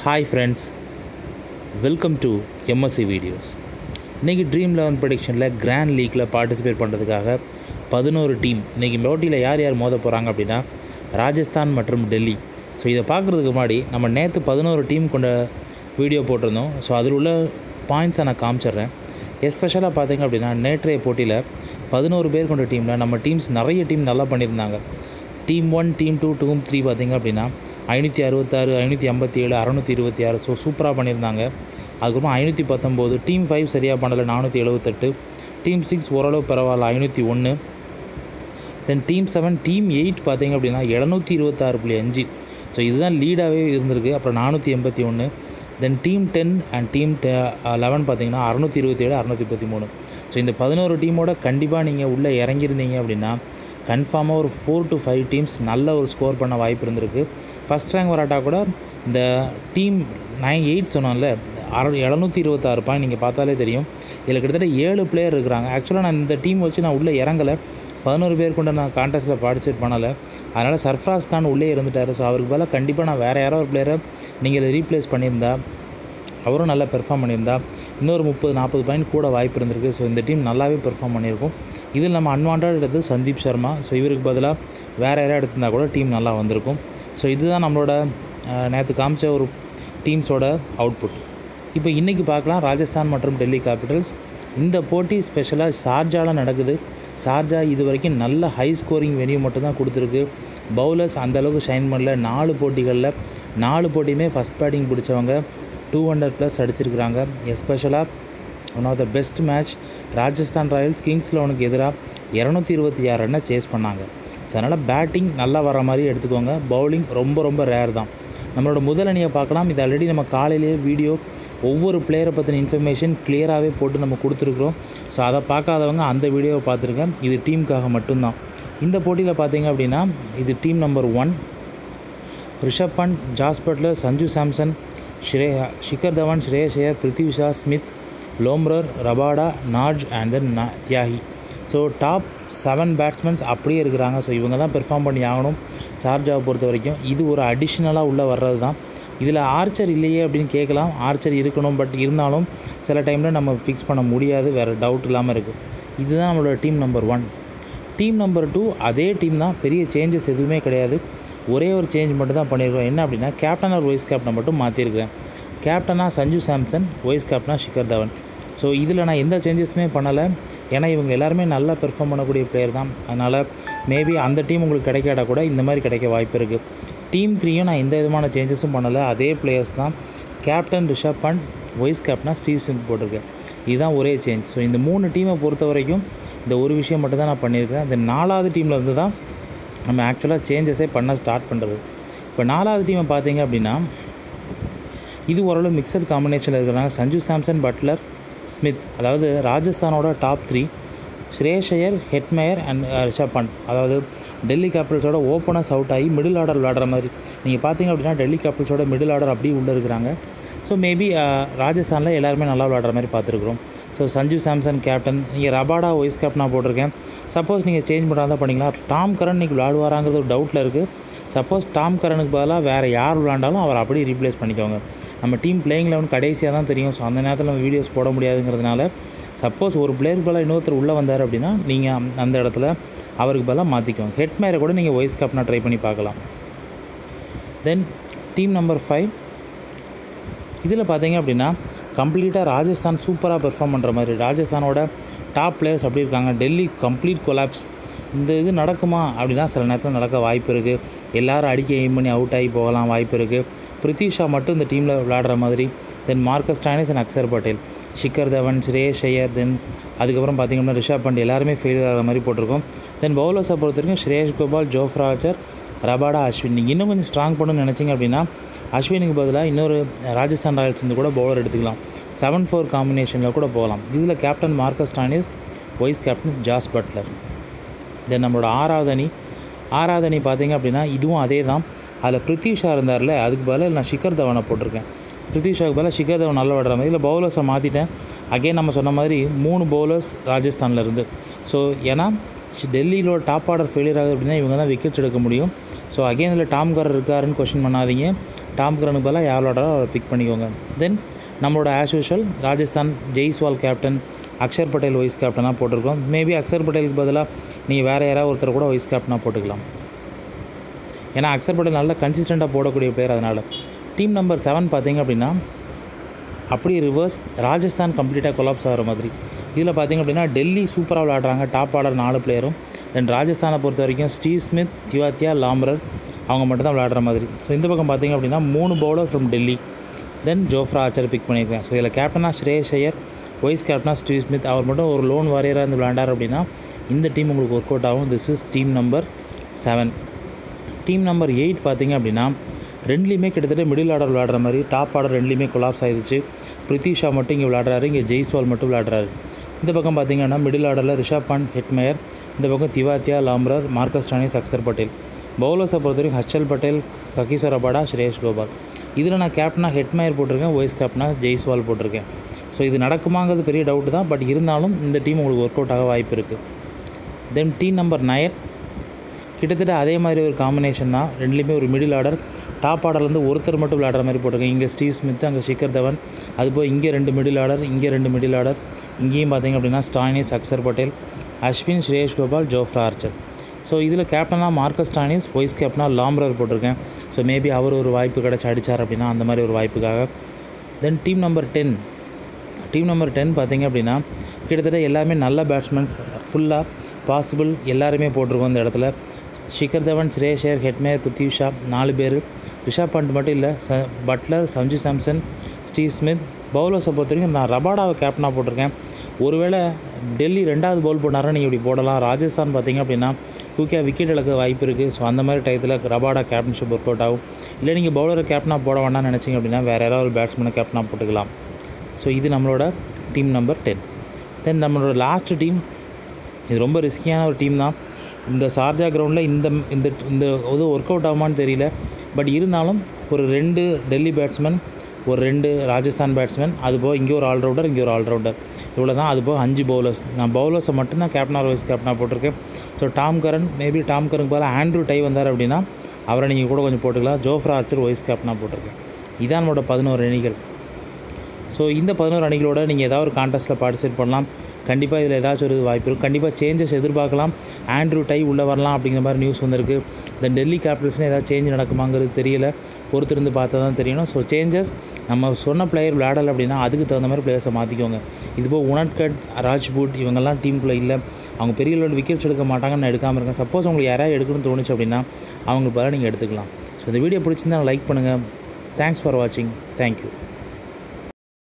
hi friends welcome to MSC videos இன்றைக்கி dream eleven ப்ரொடிக்ஷனில் grand லீக்கில் பார்ட்டிசிபேட் பண்ணுறதுக்காக பதினோரு டீம் இன்றைக்கி போட்டியில் யார் யார் மோத போகிறாங்க அப்படின்னா ராஜஸ்தான் மற்றும் டெல்லி ஸோ இதை பார்க்குறதுக்கு முன்னாடி நம்ம நேற்று பதினோரு டீம் கொண்ட வீடியோ போட்டிருந்தோம் ஸோ அதில் உள்ள பாயிண்ட்ஸை நான் காமிச்சிடுறேன் எஸ்பெஷலாக பார்த்தீங்க அப்படின்னா நேற்றைய போட்டியில் பதினோரு பேர் கொண்ட டீமில் நம்ம டீம்ஸ் நிறைய டீம் நல்லா பண்ணியிருந்தாங்க team one team two team three பார்த்திங்க அப்படின்னா ஐநூற்றி அறுபத்தாறு ஐநூற்றி ஐம்பத்தி ஏழு அறநூற்றி இருபத்தி ஆறு ஸோ சூப்பராக பண்ணியிருந்தாங்க அதுக்கப்புறம் ஐநூற்றி பத்தொம்போது டீம் ஃபைவ் சரியாக பண்ணலை நானூற்றி எழுபத்தெட்டு டீம் சிக்ஸ் ஓரளவு பரவாயில்ல ஐநூற்றி ஒன்று then team seven team eight பார்த்திங்க அப்படின்னா எழுநூற்றி இருபத்தாறு புள்ளி அஞ்சு ஸோ இதுதான் லீடாகவே இருந்திருக்கு அப்புறம் நானூற்றி எண்பத்தி ஒன்று then team ten and team eleven பார்த்தீங்கன்னா அறநூற்றி இருபத்தேழு அறநூற்றி முப்பத்தி மூணு ஸோ இந்த பதினோரு டீமோட கண்டிப்பாக நீங்கள் உள்ளே இறங்கியிருந்தீங்க அப்படின்னா கன்ஃபார்மாக ஒரு ஃபோர் டு ஃபைவ் டீம்ஸ் நல்ல ஒரு ஸ்கோர் பண்ண வாய்ப்பு இருந்திருக்கு ஃபஸ்ட் ரேங்க் வராட்டா கூட இந்த டீம் நைன் எயிட் சொன்னோம்ல அற எழுநூற்றி இருபத்தாறு பாயிண்ட் நீங்கள் பார்த்தாலே தெரியும் இதில் கிட்டத்தட்ட ஏழு பிளேயர் இருக்கிறாங்க ஆக்சுவலாக நான் இந்த டீம் வச்சு நான் உள்ளே இறங்கலை பதினோரு பேர் கொண்டு நான் கான்டெஸ்ட்டில் பார்ட்டிசிபேட் பண்ணலை அதனால் சர்ஃப்ராஸ் கான் உள்ளே இருந்துட்டார் ஸோ அவருக்கு பதிலாக கண்டிப்பாக நான் வேறு யாரோ ஒரு பிளேயரை நீங்கள் ரீப்ளேஸ் பண்ணியிருந்தா அவரும் நல்லா பெர்ஃபார்ம் பண்ணியிருந்தா இன்னொரு முப்பது நாற்பது பாயிண்ட் கூட வாய்ப்பு இருந்திருக்கு ஸோ இந்த டீம் நல்லாவே பெர்ஃபார்ம் பண்ணியிருக்கும் இதில் நம்ம அன்வான்ட் எடுத்து சந்தீப் சர்மா ஸோ இவருக்கு பதிலாக வேறு யாராவது எடுத்திருந்தா கூட டீம் நல்லா வந்திருக்கும் ஸோ இதுதான் நம்மளோட நேற்று காமிச்ச ஒரு டீம்ஸோட அவுட்புட் இப்போ இன்றைக்கி பார்க்கலாம் ராஜஸ்தான் மற்றும் டெல்லி கேபிட்டல்ஸ் இந்த போட்டி ஸ்பெஷலாக ஷார்ஜாவில் நடக்குது ஷார்ஜா இது வரைக்கும் நல்ல ஹை ஸ்கோரிங் வெனியூ மட்டும்தான் கொடுத்துருக்கு பவுலர்ஸ் அந்தளவுக்கு ஷைன் பண்ணல நாலு போட்டிகளில் நாலு போட்டியுமே ஃபஸ்ட் பேட்டிங் பிடிச்சவங்க டூ ஹண்ட்ரட் ப்ளஸ் அடிச்சிருக்கிறாங்க எஸ்பெஷலாக one of the best match Rajasthan Royals Kings லெவனுக்கு எதிராக இரநூத்தி இருபத்தி ஆறு ரன்னை சேஸ் பண்ணாங்க ஸோ அதனால் பேட்டிங் நல்லா வர மாதிரி எடுத்துக்கோங்க பவுலிங் ரொம்ப ரொம்ப ரேர் தான் நம்மளோட முதல் அணியை பார்க்கலாம் இது ஆல்ரெடி நம்ம காலையிலேயே வீடியோ ஒவ்வொரு பிளேயரை பற்றின இன்ஃபர்மேஷன் கிளியராகவே போட்டு நம்ம கொடுத்துருக்குறோம் ஸோ அதை பார்க்காதவங்க அந்த வீடியோவை பார்த்துருக்கேன் இது டீமுக்காக மட்டும்தான் இந்த போட்டியில் பார்த்தீங்க அப்படின்னா இது team number one Rishabh Pant Jos Buttler Sanju Samson Shreya Shikhar Dhawan Shreyas Iyer Prithvi Shaw Smith Lomror Rabada Nortje and then Tyagi so top seven batsmen அப்படியே இருக்கிறாங்க ஸோ இவங்க தான் பெர்ஃபார்ம் பண்ணி ஆகணும் ஷார்ஜாவை பொறுத்த வரைக்கும் இது ஒரு அடிஷ்னலாக உள்ளே வர்றது தான் இதில் ஆர்ச்சர் இல்லையே அப்படின்னு கேட்கலாம் ஆர்ச்சர் இருக்கணும் பட் இருந்தாலும் சில டைமில் நம்ம ஃபிக்ஸ் பண்ண முடியாது வேறு டவுட் இல்லாமல் இருக்குது இதுதான் நம்மளோட team number one team number two அதே டீம் தான் பெரிய சேஞ்சஸ் எதுவுமே கிடையாது ஒரே ஒரு சேஞ்ச் மட்டும் தான் பண்ணியிருக்கோம் என்ன அப்படின்னா கேப்டன் ஆர் வைஸ் கேப்டனை மட்டும் மாற்றிருக்கிறேன் கேப்டனாக சஞ்சு சாம்சன் வைஸ் கேப்டனாக ஷிகர் தவன் ஸோ இதில் நான் எந்த சேஞ்சஸுமே பண்ணலை ஏன்னா இவங்க எல்லாருமே நல்லா பெர்ஃபார்ம் பண்ணக்கூடிய பிளேயர் தான் அதனால் மேபி அந்த டீம் உங்களுக்கு கிடைக்காட்டா கூட இந்த மாதிரி கிடைக்க வாய்ப்பு இருக்குது டீம் த்ரீயும் நான் எந்த விதமான சேஞ்சஸும் பண்ணலை அதே பிளேயர்ஸ் தான் கேப்டன் ரிஷப் பண்ட் வைஸ் கேப்டனாக ஸ்டீவ் ஸ்மித் போட்டிருக்கேன் இதுதான் ஒரே சேஞ்ச் ஸோ இந்த மூணு டீமை பொறுத்த வரைக்கும் இந்த ஒரு விஷயம் மட்டும் தான் நான் பண்ணியிருக்கேன் இந்த நாலாவது டீமில் இருந்து தான் நம்ம ஆக்சுவலாக சேஞ்சஸே பண்ண ஸ்டார்ட் பண்ணுறது இப்போ நாலாவது டீமை பார்த்தீங்க அப்படின்னா இது ஓரளவு மிக்சட் காம்பினேஷனில் இருக்கிறாங்க சஞ்சு சாம்சன் பட்லர் ஸ்மித் அதாவது ராஜஸ்தானோட top three Shreyas Iyer Hetmyer and Rishabh Pant அதாவது டெல்லி கேபிட்டல்ஸோட ஓப்பனர்ஸ் அவுட் ஆகி மிடில் ஆர்டர் விளாடுற மாதிரி நீங்கள் பார்த்தீங்க அப்படின்னா டெல்லி கேபிட்டல்ஸோட மிடில் ஆர்டர் அப்படியே உள்ளே இருக்கிறாங்க ஸோ மேபி ராஜஸ்தானில் எல்லாருமே நல்லா விளாடுற மாதிரி பார்த்துருக்குறோம் ஸோ சஞ்சு சாம்சன் கேப்டன் நீங்கள் ரபாடா வைஸ் கேப்டனாக போட்டிருக்கேன் சப்போஸ் நீங்கள் சேஞ்ச் பண்ணுறதா பண்ணிக்கலாம் டாம் கரன் இன்றைக்கி விளாடுவாராங்கிறது ஒரு டவுட்டில் இருக்குது சப்போஸ் டாம் கரனுக்கு பதிலாக வேறு யார் விளாண்டாலும் அவர் அப்படியே ரீப்ளேஸ் பண்ணிக்கோங்க நம்ம டீம் பிளேயிங் லெவன் கடைசியாக தான் தெரியும் ஸோ அந்த நேரத்தில் நம்ம வீடியோஸ் போட முடியாதுங்கிறதுனால சப்போஸ் ஒரு பிளேயருக்கு பதிலாக இன்னொருத்தர் உள்ளே வந்தார் அப்படின்னா நீங்கள் அந்த இடத்துல அவருக்கு பதிலாக மாற்றிக்கோங்க ஹெட் மேரை கூட நீங்கள் வைஸ் கேப்டனாக ட்ரை பண்ணி பார்க்கலாம் தென் டீம் நம்பர் ஃபைவ் இதில் பார்த்தீங்க அப்படின்னா கம்ப்ளீட்டாக ராஜஸ்தான் சூப்பராக பெர்ஃபார்ம் பண்ணுற மாதிரி ராஜஸ்தானோட டாப் பிளேயர்ஸ் அப்படி இருக்காங்க டெல்லி கம்ப்ளீட் கொலாப்ஸ் இந்த இது நடக்குமா அப்படின்னா சில நேரத்தில் நடக்க வாய்ப்பு இருக்குது எல்லோரும் அடிக்க எய்ம் பண்ணி அவுட் ஆகி போகலாம் வாய்ப்பு இருக்குது பிரித்திஷா மட்டும் இந்த டீமில் விளையாடுற மாதிரி then Marcus Stoinis and Axar Patel Shikhar Dhawan Shreyas Iyer then அதுக்கப்புறம் பார்த்திங்கன்னா ரிஷப் பண்ட் எல்லாருமே ஃபெயில் ஆகிற மாதிரி போட்டிருக்கோம் தென் பவுலர்ஸை பொறுத்த வரைக்கும் ஸ்ரேஷ் கோபால் ஜோஃப்ராஜர் ரபாடா அஸ்வின் நீங்கள் இன்னும் கொஞ்சம் ஸ்ட்ராங் பண்ணணும்னு நினச்சிங்க அப்படின்னா அஸ்வினுக்கு பதிலாக இன்னொரு ராஜஸ்தான் ராயல்ஸ் வந்து கூட பவுலர் எடுத்துக்கலாம் செவன் ஃபோர் காம்பினேஷனில் கூட போகலாம் இதில் captain Marcus Stoinis vice captain Jos Buttler then நம்மளோட ஆறாவது அணி ஆறாவது அணி பார்த்திங்க அப்படின்னா இதுவும் அதே தான் அதில் பிரித்திஷா இருந்தார்ல அதுக்கு பதிலாக நான் ஷிகர் தவனை போட்டிருக்கேன் பிரித்திஷாவுக்கு பதிலாக ஷிகர் தவன் நல்லா விடுற மாதிரி இல்லை பவுலர்ஸை மாற்றிட்டேன் அகைன் நம்ம சொன்ன மாதிரி மூணு பவுலர்ஸ் ராஜஸ்தானில் இருந்து ஸோ ஏன்னா டெல்லியில் டாப் ஆர்டர் ஃபெயிலியர் ஆகுது அப்படின்னா இவங்க தான் விக்கெட்ஸ் எடுக்க முடியும் ஸோ அகைன் இதில் டாம் கரர் இருக்காருன்னு கொஷின் பண்ணாதீங்க டாம் கரனுக்கு பதிலாக யார் விளாட்றாரோ அவரை பிக் பண்ணிக்கோங்க தென் நம்மளோட as usual Rajasthan Jaiswal captain Axar Patel vice கேப்டனாக போட்டிருக்கோம் மேபி அக்ஷர் பட்டேலுக்கு பதிலாக நீங்கள் வேறு யாராவது ஒருத்தர் கூட வைஸ் கேப்டனாக போட்டுக்கலாம் ஏன்னா அக்ஷர் பட்டேல் நல்லா கன்சிஸ்டண்ட்டாக போடக்கூடிய பிளேயர் அதனால் டீம் நம்பர் செவன் பார்த்தீங்க அப்படின்னா அப்படியே ரிவர்ஸ் ராஜஸ்தான் கம்ப்ளீட்டாக கொலாப்ஸ் ஆகிற மாதிரி இதில் பார்த்தீங்க அப்படின்னா டெல்லி சூப்பராக விளாட்றாங்க டாப் ஆர்டர் நாலு பிளேயரும் தென் ராஜஸ்தானை பொறுத்த வரைக்கும் ஸ்டீவ் ஸ்மித் திவாத்தியா லாம்ரர் அவங்க மட்டும் தான் விளாடுற மாதிரி ஸோ இந்த பக்கம் பார்த்தீங்க அப்படின்னா மூணு bowler from Delhi then Jofra Archer pick பண்ணியிருக்கேன் ஸோ இதில் கேப்டனாக ஸ்ரேஷ் ஐயர் வைஸ் கேப்டனாக ஸ்டீவ் ஸ்மித் அவர் மட்டும் ஒரு லோன் வாரியராக இருந்து விளாண்டார் அப்படின்னா இந்த டீம் உங்களுக்கு ஒர்க் அவுட் ஆகும் this is team number seven team number eight பார்த்தீங்க அப்படின்னா ரெண்டுலேயுமே கிட்டத்தட்ட மிடில் ஆர்டர் விளாடுற மாதிரி டாப் ஆர்டர் ரெண்டுலேயுமே கொலாப்ஸ் ஆயிடுச்சு பிரித்திஷா மட்டும் இங்கே விளாடுறாரு இங்கே ஜெய்ஸ்வால் மட்டும் விளாடுறாரு இந்த பக்கம் பார்த்தீங்கன்னா மிடில் ஆர்டரில் ரிஷப் பண்ட் ஹெட்மயர் இந்த பக்கம் திவாத்தியா லாம்ரர் மார்க்கஸ் டானிஸ் அக்சர் பட்டேல் பவுலர்ஸை பொறுத்த வரைக்கும் ஹர்ஷல் பட்டேல் ககிசர் அபாடா ஸ்ரேஷ் கோபால் இதில் நான் கேப்டனாக ஹெட்மயர் போட்டிருக்கேன் வைஸ் கேப்டனாக ஜெய்ஸ்வால் போட்டிருக்கேன் ஸோ இது நடக்குமாங்கிறது பெரிய டவுட்டு தான் பட் இருந்தாலும் இந்த டீம் உங்களுக்கு ஒர்க் அவுட் ஆக வாய்ப்பு இருக்குது தென் டீம் நம்பர் நயன் கிட்டத்தட்ட அதே மாதிரி ஒரு காம்பினேஷன் தான் ரெண்டுலேயுமே ஒரு மிடில் ஆர்டர் டாப் ஆர்டர்லேருந்து ஒருத்தர் மட்டும் விளையாடுற மாதிரி போட்டிருக்கேன் இங்கே ஸ்டீவ் ஸ்மித் அங்கே ஷிகர் தவன் அதுபோல் இங்கே ரெண்டு மிடில் ஆர்டர் இங்கே ரெண்டு மிடில் ஆர்டர் இங்கேயும் பார்த்தீங்க அப்படின்னா Stoinis Axar Patel Ashwin Shreyas Gopal Jofra Archer so இதில் கேப்டனாக மார்க்கஸ் டானிஸ் வைஸ் கேப்டனாக லாம்ரர் போட்டிருக்கேன் ஸோ மேபி அவர் ஒரு வாய்ப்பு கிடச்சி அடித்தார் அப்படின்னா அந்த மாதிரி ஒரு வாய்ப்புக்காக then team number ten team number ten பார்த்தீங்க அப்படின்னா கிட்டத்தட்ட எல்லாமே நல்ல பேட்ஸ்மேன்ஸ் ஃபுல்லாக பாசிபிள் எல்லாருமே போட்டிருக்கோம் இந்த இடத்துல ஷிகர் தவன் ஸ்ரேஷர் ஹெட்மேர் பிருத்திவ் ஷா நாலு பேர் ரிஷப் பண்ட் மட்டும் இல்லை ச Buttler Sanju Samson Steve Smith பவுலர்ஸை பொறுத்த வரைக்கும் நான் ரபாடாவை கேப்டனாக போட்டிருக்கேன் ஒருவேளை டெல்லி ரெண்டாவது பவுல் போனாரா நீங்கள் இப்படி போடலாம் ராஜஸ்தான் பார்த்தீங்க அப்படின்னா குயிக்காக விக்கெட் இழக்க வாய்ப்பு இருக்குது ஸோ அந்த மாதிரி டயத்தில் ரபாடா கேப்டன்ஷிப் ஒர்க் அவுட் ஆகும் இல்லை நீங்கள் பவுலரை கேப்டனாக போட வேண்டாம்னு நினச்சிங்க அப்படின்னா வேறு யாராவது ஒரு பேட்ஸ்மேனை கேப்டனாக போட்டுக்கலாம் ஸோ இது நம்மளோட டீம் நம்பர் டென் தென் நம்மளோட லாஸ்ட் டீம் இது ரொம்ப ரிஸ்கியான ஒரு டீம் தான் இந்த சார்ஜா கிரவுண்டில் இந்த இந்த இந்த இது ஒர்க் அவுட் ஆகுமான்னு தெரியல பட் இருந்தாலும் ஒரு ரெண்டு டெல்லி பேட்ஸ்மேன் ஒரு ரெண்டு ராஜஸ்தான் பேட்ஸ்மேன் அதுபோக இங்கே ஒரு ஆல்ரவுண்டர் இங்கே ஒரு ஆல்ரவுண்டர் இவ்வளோ தான் அதுபோக அஞ்சு பவுலர்ஸ் நான் பவுலர்ஸை மட்டும்தான் கேப்டனாக வைஸ் கேப்டனாக போட்டிருக்கேன் so Tom Curran maybe Tom கரனுக்கு பதிலாக ஆண்ட்ரூ டை வந்தார் அப்படின்னா அவரை நீங்கள் கூட கொஞ்சம் போட்டுக்கலாம் ஜோஃப்ரா ஆர்ச்சர் வைஸ் கேப்டனாக போட்டிருக்கேன் இதான் நம்மளோட பதினோரு அணிகள் ஸோ இந்த பதினோரு அணிகளோட நீங்கள் ஏதாவது ஒரு கான்டெஸ்ட்டில் பார்ட்டிசிபேட் பண்ணலாம் கண்டிப்பாக இதில் ஏதாச்சும் ஒரு வாய்ப்பு இருக்கும் கண்டிப்பாக சேஞ்சஸ் எதிர்பார்க்கலாம் ஆண்ட்ரூ டை உள்ளே வரலாம் அப்படிங்கிற மாதிரி நியூஸ் வந்திருக்கு தென் டெல்லி கேபிட்டல்ஸ்னு ஏதாவது சேஞ்ச் நடக்குமாங்கிறது தெரியல பொறுத்திருந்து பார்த்தா தான் தெரியணும் ஸோ சேஞ்சஸ் நம்ம சொன்ன பிளேயர் விளையாடலை அப்படின்னா அதுக்கு தகுந்த மாதிரி பிளேயர்ஸை மாற்றிக்கோங்க இதுபோல் உனட்கட் ராஜ்பூட் இவங்கெல்லாம் டீமுக்குள்ளே இல்லை அவங்க பெரிய லெவல் விக்கெட்ஸ் எடுக்க மாட்டாங்கன்னு நான் எடுக்காமல் இருக்கேன் சப்போஸ் உங்களுக்கு யாராவது எடுக்கணும்னு தோணுச்சு அப்படின்னா அவங்களுக்கு பதிலாக நீங்கள் எடுத்துக்கலாம் ஸோ இந்த வீடியோ பிடிச்சிருந்தா லைக் பண்ணுங்கள் தேங்க்ஸ் ஃபார் வாட்சிங் தேங்க்யூ